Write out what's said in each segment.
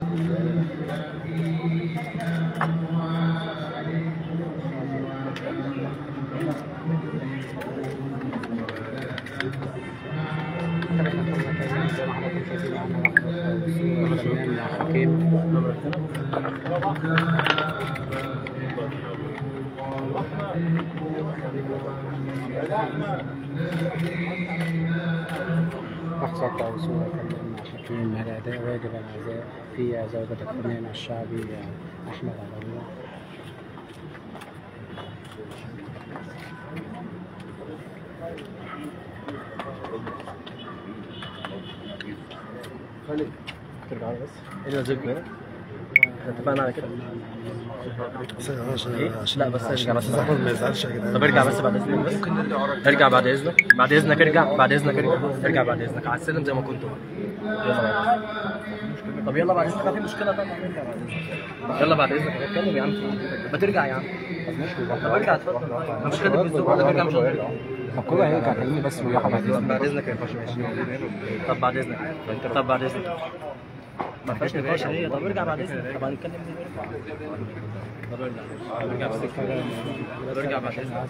أقصى صورة حكيم من الأداء واجب العزاء في زوجة الفنان الشعبي أحمد علوية ترجع بس ايه اللي نزلت هنا؟ اتفقنا على كده لا بس ارجع بس احمد ما يزعلش يا جدعان طب ارجع بس بعد اذنك بس ممكن نرجع ارجع بعد اذنك بعد اذنك ارجع بعد اذنك ارجع ارجع بعد اذنك على السلم زي ما كنت يلا بعد إذنك. طب يلا بعد اذنك ما في مشكله طبعا ارجع بعد اذنك يلا بعد اذنك اتكلم يا عم ما ترجع يا عم طب ارجع اتفضل مش كده بالذوق ولا ترجع مش هترجع طب كله هيرجع كلمني بس وياحة بعد إذنك بعد اذنك يا باشا ماشي طب بعد اذنك طب بعد اذنك ما فيهاش نقاش هي طب ارجع بعد اذنك طب هنتكلم ليه طب ارجع ارجع بعد اذنك طب ارجع بعد اذنك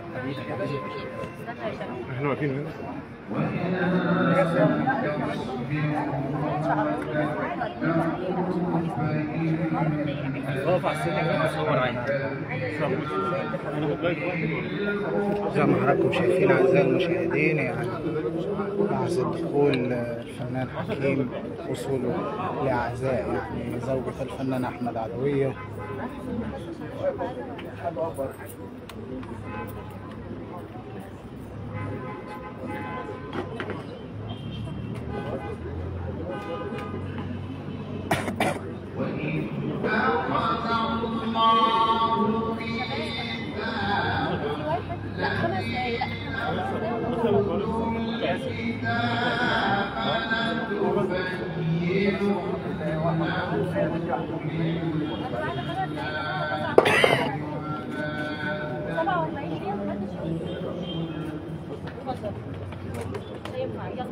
احنا واقفين هنا اقف على السلم وصور عادي زي ما حضراتكم شايفين أعزائي المشاهدين يعني بعد دخول الفنان حكيم وصوله لأعزاء يعني زوجة الفنان أحمد عدوية لا خمس دقايق لا سبعة وأربعين دقيقة محدش اتفضل ينفع يلا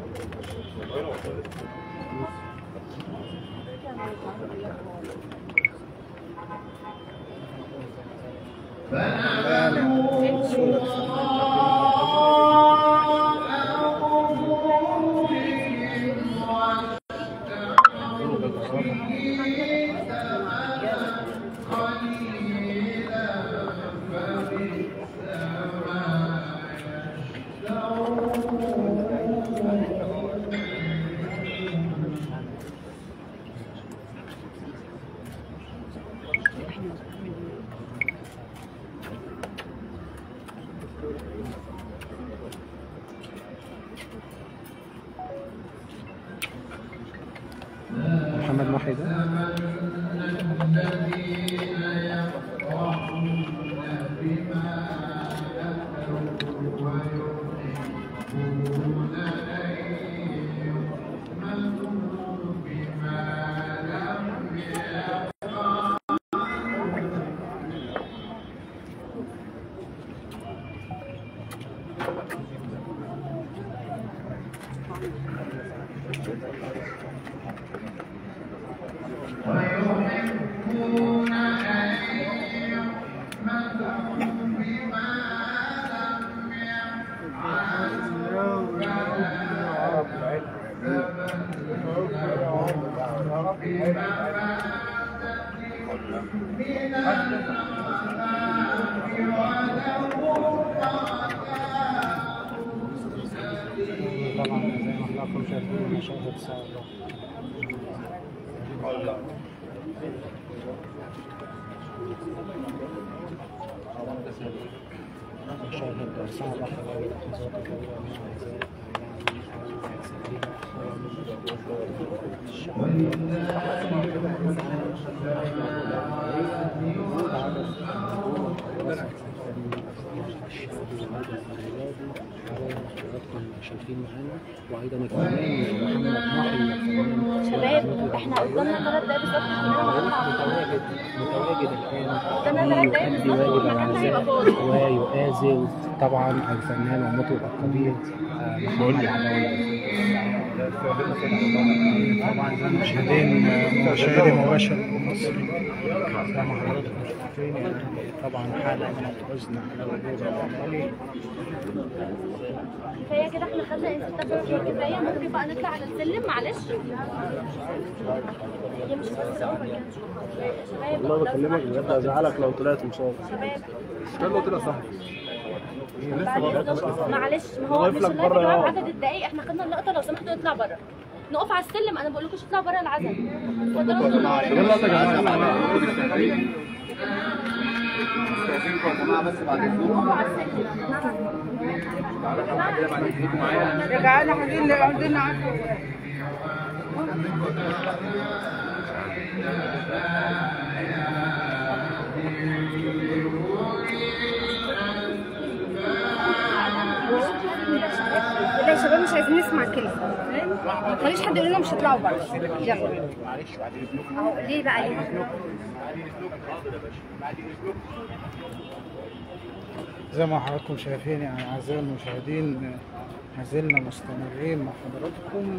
محمد محي ده طبعا زي ما حضراتكم شايفين مشاهد صعبة مشاهد صعبة خلال اللحظات الأولى من العزاء مشاركين معانا وايضا الفنان محمد محي الفنان شباب احنا قدامنا ثلاث دقايق بالظبط كلنا متواجد متواجد الان قدامنا ثلاث دقايق يؤدي بالظبط واجب والمكان هيبقى العزاء فاضي ويؤازر طبعا الفنان والمطرب الكبير آه، محمد عدوية طبعا زي المشاهدين مشاهدي مباشر من مصر زي ما حضراتكم شايفين يعني طبعا حالة من الحزن على وجود الأهالي كفايه كده احنا خدنا انستغرام فيه كفايه ممكن بقى نطلع على السلم معلش هي مش بس الاوفر كده شباب والله بكلمك بجد ازعلك لو طلعت مصاب شباب كان لو طلع صح بعد إذنكم، معلش ما هو مش اللايف يا جماعه بعدد الدقايق احنا خدنا اللقطه لو سمحتوا نطلع بره نقف على السلم انا بقول لكم اطلعوا بره العزل اتفضلوا يلا يا جماعه نقفوا على السلم لا يا شباب مش عايزين نسمع كلمة ما تخليش حد يقول لنا مش هتطلعوا بره يلا اهو ليه بقى ليه؟ زي ما حضراتكم شايفين يعني أعزائي المشاهدين ما زلنا مستمرين مع حضراتكم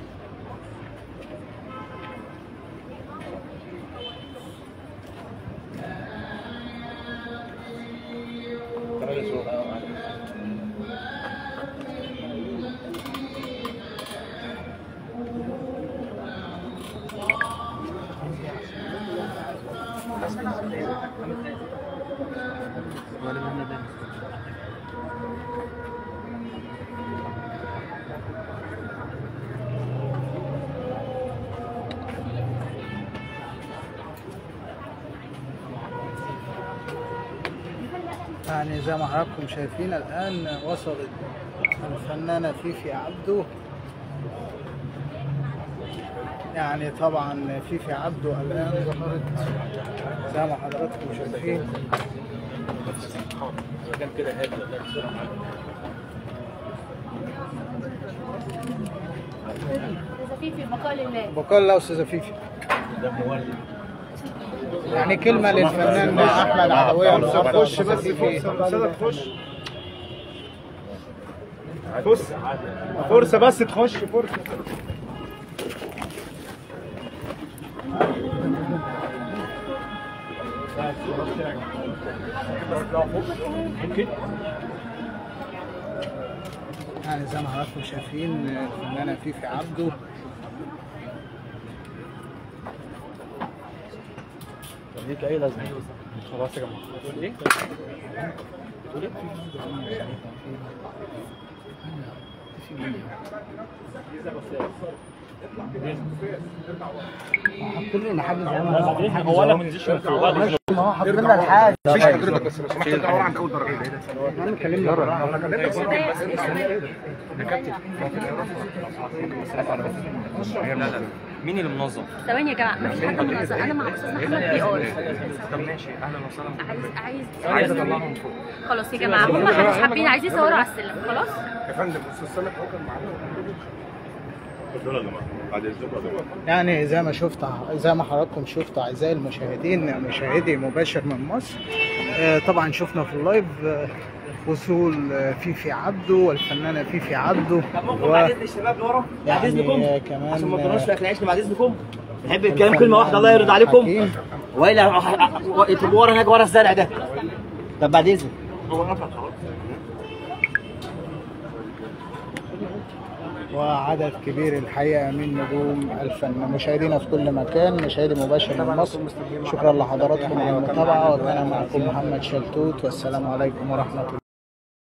يعني زي ما حضراتكم شايفين الآن وصلت الفنانة فيفي عبده يعني طبعا فيفي عبده الآن ظهرت زي ما حضراتكم شايفين في بقاء لله بقول الله أستاذة فيفي يعني كلمة للفنان أحمد عدوية خش بس فيفي تخش فرصة فرصة بس تخش فرصة يعني زي ما حضراتكم شايفين الفنانة فيفي عبده ليك اي لازمة خلاص يا جماعة حط لنا حاجة زي ما هو انا ما نزلش من فوق بعد ما هو حط لنا الحاجة مفيش حضرتك بس لو سمحت ارجع ورا عند اول درجة انا كلمني انا كلمتك مين اللي منظم؟ ثواني يا جماعه مفيش حد منظم انا مع استاذ محمد بي ار طب ماشي اهلا وسهلا عايز عايز عايز اطلعهم فوق خلاص يا جماعه هم مش حابين عايزين يصوروا على السلم خلاص يا فندم استاذ سامح هو كان معانا بعد اذنكم يعني زي ما شفت زي ما حضراتكم شفتوا اعزائي المشاهدين مشاهدي مباشر من مصر آه، طبعا شفنا في اللايف آه، وصول آه، فيفي عبده والفنانه فيفي عبده و الشباب لورا بعد اذنكم يعني كمان عشان ما آه، تضرناش في اكل عيشنا بعد اذنكم نحب الكلام كلمه واحده الله يرضى عليكم حكيم. والا تبقوا ورا هناك ورا الزرع ده طب بعد اذنك وعدد كبير الحقيقه من نجوم الفن مشاهدينا في كل مكان مشاهدي مباشر من مصر شكرا لحضراتكم على المتابعه وكان معكم محمد شلتوت والسلام عليكم ورحمه الله